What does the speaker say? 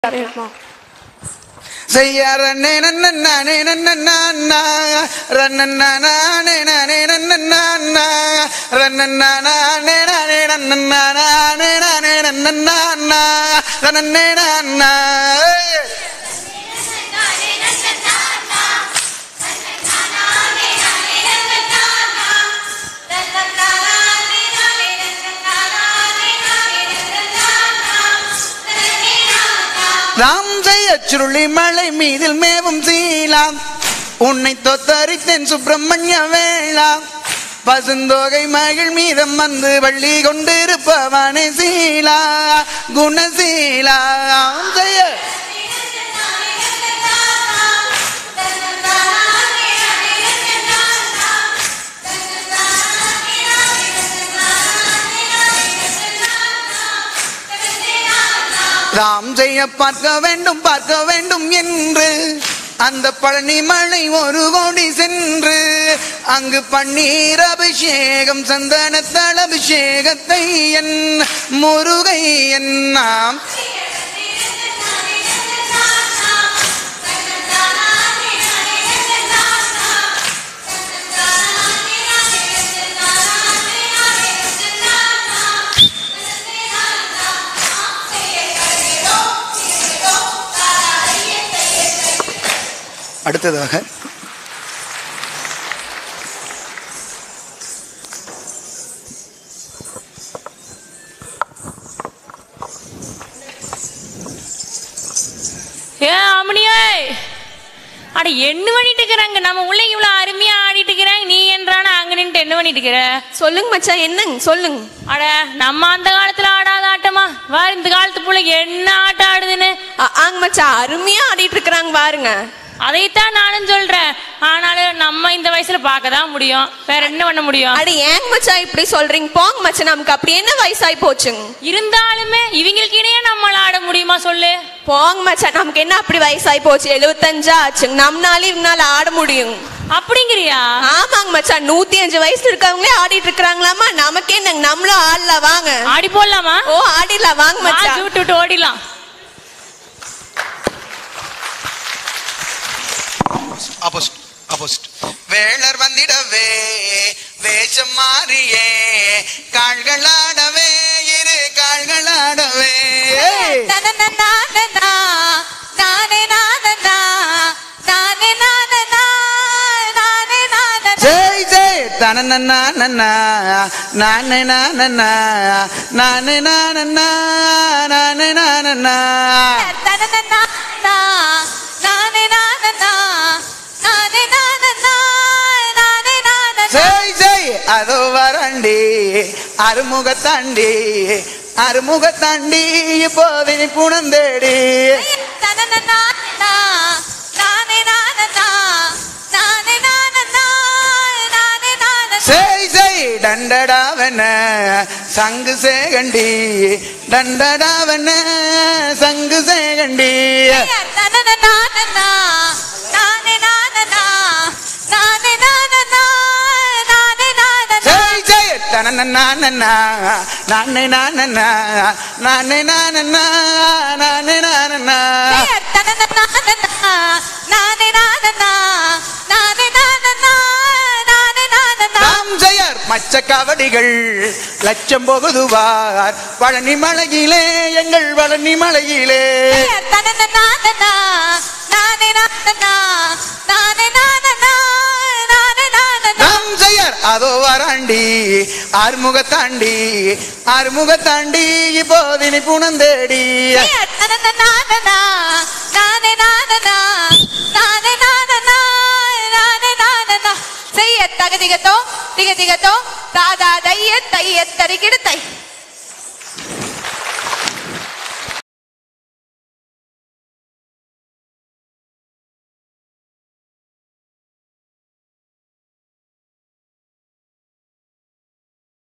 അറിയണോ செய்ய ரன்னே நன்னே நன்னா ரன்னே நானே நன்னா ரன்னே நானே நன்னானே நானே நன்னா ரன்னே நன்னா ராம் ஜெய சுருளி மலை மீதில் மேவும் சீலாம் உன்னை தொத்தரித்தேன் சுப்பிரமணிய வேளாம் பசுந்தோகை மகிழ் மீதம் வந்து வள்ளி கொண்டிருப்பவனே சீலா குணசீலா ராம் ஜெய ராம் ஜெய பார்க்க வேண்டும் பார்க்க வேண்டும் என்று அந்த பழனி மலை ஒரு கோடி சென்று அங்கு பன்னீர் அபிஷேகம் சந்தனத்தல் அபிஷேகத்தை என் முருகை என் நாம் அடுத்ததாக ஏ அம்மனியே அட என்ன பண்ணிட்டு இருக்கிறாங்க நம்ம உள்ள இவ்வளவு அருமையா ஆடிட்டு இருக்கிறாங்க நீ என்றான அங்க நின்று என்ன பண்ணிட்டு இருக்கிற சொல்லுங்க மச்சான் என்னங்க சொல்லுங்க அட நம்ம அந்த காலத்துல ஆடாத ஆட்டமா வேற இந்த காலத்து புள்ள என்ன ஆட்டம் ஆடுதுன்னு ஆ- ஆங்க மச்சான் அருமையா ஆடிட்டு இருக்கிறாங்க பாருங்க அதைத்தான் நானும் சொல்றேன் ஆனாலும் நம்ம இந்த வயசுல பார்க்க தான் முடியும் வேற என்ன பண்ண முடியும் அட ஏங்க மச்சான் இப்படி சொல்றீங்க போங்க மச்சான் நமக்கு அப்படி என்ன வயசாகி போச்சுங்க இருந்தாலுமே இவங்களுக்கு இடையே நம்மள ஆட முடியுமா சொல்லு போங்க மச்சான் நமக்கு என்ன அப்படி வயசாகி போச்சு எழுபத்தஞ்சா ஆச்சுங்க நம்மனால இவனால ஆட முடியும் அப்படிங்கிறியா ஆமாங்க மச்சான் நூத்தி அஞ்சு வயசுல இருக்கவங்களே ஆடிட்டு இருக்கிறாங்களாமா நமக்கு என்னங்க நம்மளும் ஆடலாம் வாங்க ஆடி போடலாமா ஓ ஆடிடலாம் வாங்க வா, மச்சான் விட்டு விட்டு ஓடிடலாம் ஆப்போசிட் ஆப்போசிட் வேளர் வந்திடவே வேஷம் மாறியே கால்களாடவே இரு கால்களாடவே ஜெய் ஜெய் தனநன்னா நன்னா நானே நானன்னா நானே நானன்னா நானே நானன்னா ஜெய் ஜெய் அதோ வரண்டி அருமுகத்தாண்டி அருமுகத்தாண்டி இப்போது நீ குணந்தேடி ஜெய் ஜெய் டண்டடாவன சங்கு சேகண்டி டண்டடாவன சங்கு சேகண்டி ஜெய் ஜெய் தனநன்னா நன்னா நானே நானன்னா நானே நானன்னா நானே நானன்னா ராம் ஜெயர் மச்ச கவடிகள் லட்சம் போகுதுவார் பழனி மலையிலே எங்கள் பழனி மலையிலே ராம் ஜெயர் அதோ வராண்டி ஆறுமுகத்தாண்டி ஆறுமுகத்தாண்டி இப்போது நீ புணந்தேடி நானே நானே நானே நானே